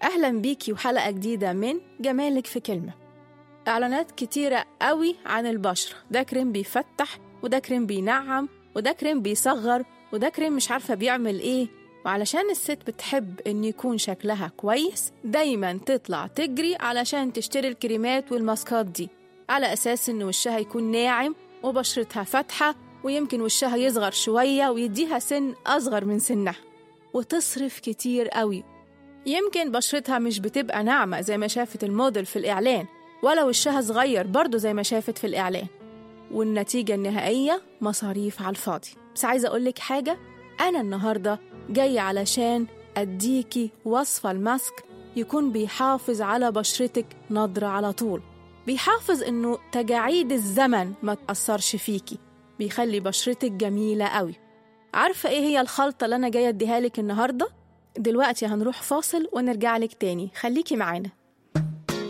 أهلا بيكي وحلقة جديدة من جمالك في كلمة إعلانات كتيرة قوي عن البشرة ده كريم بيفتح وده كريم بينعم وده كريم بيصغر وده كريم مش عارفة بيعمل إيه وعلشان الست بتحب إن يكون شكلها كويس دايما تطلع تجري علشان تشتري الكريمات والماسكات دي على أساس إن وشها يكون ناعم وبشرتها فاتحة ويمكن وشها يصغر شوية ويديها سن أصغر من سنها وتصرف كتير قوي يمكن بشرتها مش بتبقى ناعمة زي ما شافت الموديل في الإعلان ولا وشها صغير برضه زي ما شافت في الإعلان والنتيجة النهائية مصاريف على الفاضي بس عايزة أقولك حاجة أنا النهاردة جاية علشان أديكي وصفة الماسك يكون بيحافظ على بشرتك نضرة على طول بيحافظ إنه تجاعيد الزمن ما تأثرش فيكي بيخلي بشرتك جميلة قوي عارفة إيه هي الخلطة اللي أنا جاية أديها لك النهاردة؟ دلوقتي هنروح فاصل ونرجع لك تاني خليكي معانا